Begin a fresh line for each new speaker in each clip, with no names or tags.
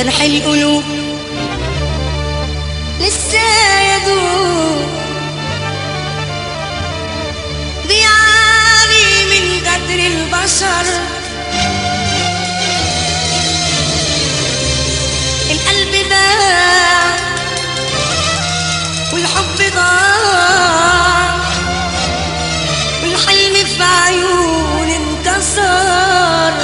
جرح القلوب لسه يدوب بيعاني من قدر البشر القلب باع والحب ضاع والحلم في عيون انكسر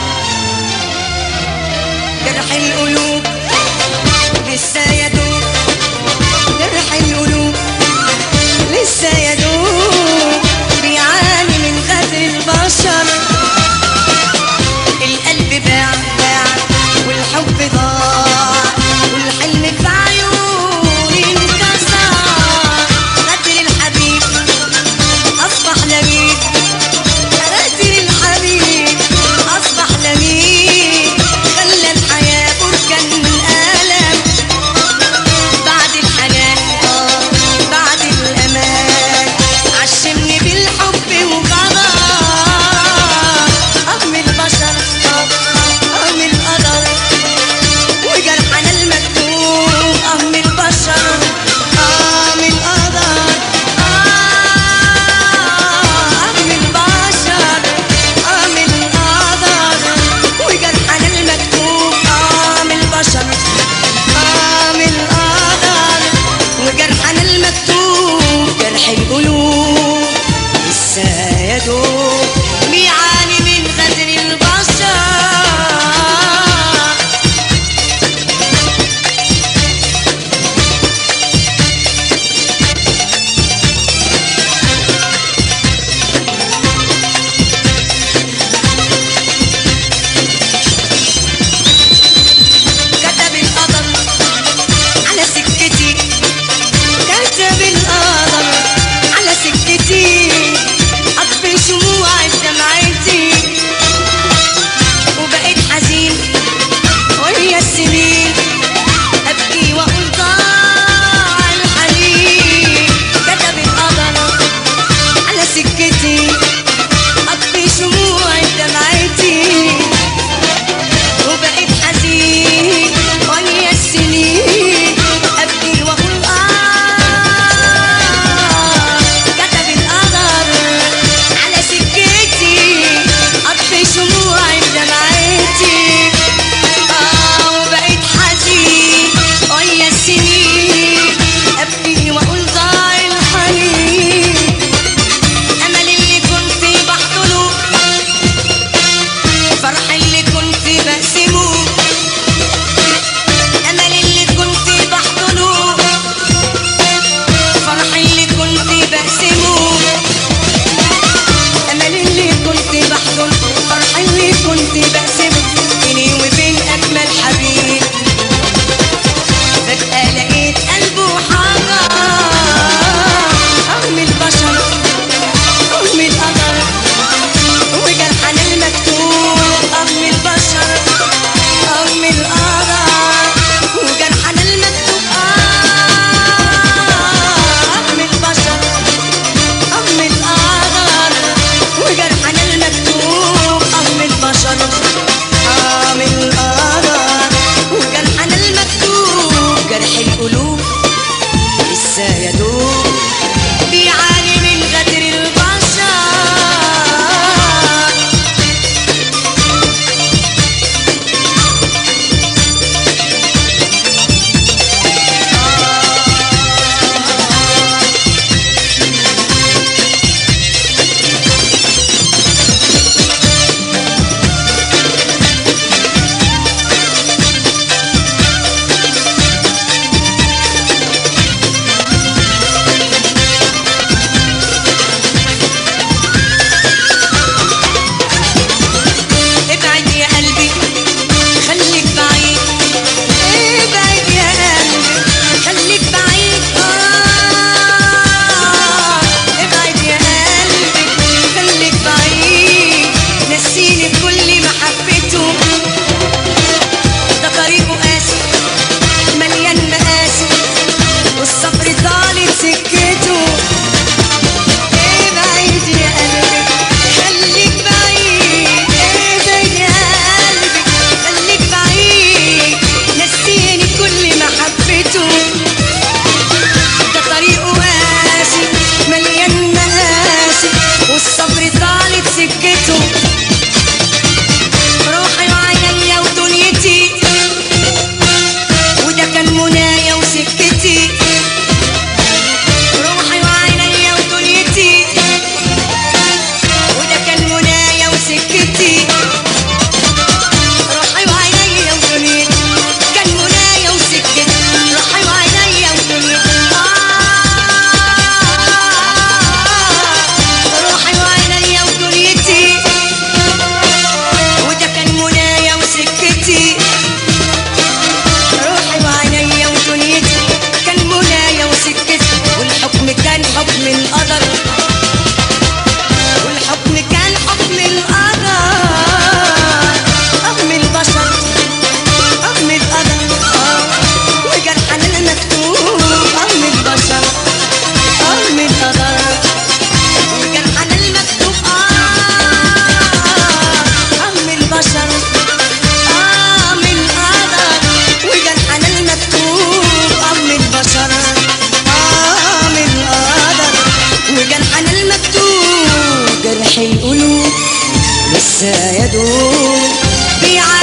جرح القلوب لسه يدوب جرح القلوب لسه يدوب بيعاني من غدر البشر القلب باع باع والحب ضاع والحلم في عيوني انكسر غدر الحبيب أصبح لمين غدر الحبيب أصبح لمين خلى الحياة بركان ألم بعد الحنان آه بعد الأمان عشمني بالحب وغدر أهم البشر آه أهم القدر وجرحنا المكتوب أهم البشر أهم القدر أهم البشر أهم القدر وجرحنا المكتوب أهم البشر أهم القدر وجرحنا المكتوب جرح القلوب لسه يدوب بيعاني من غدر البشر كتب القدر على سكتي كتب القدر على سكتي أطفي شموع مكتوب بيعلم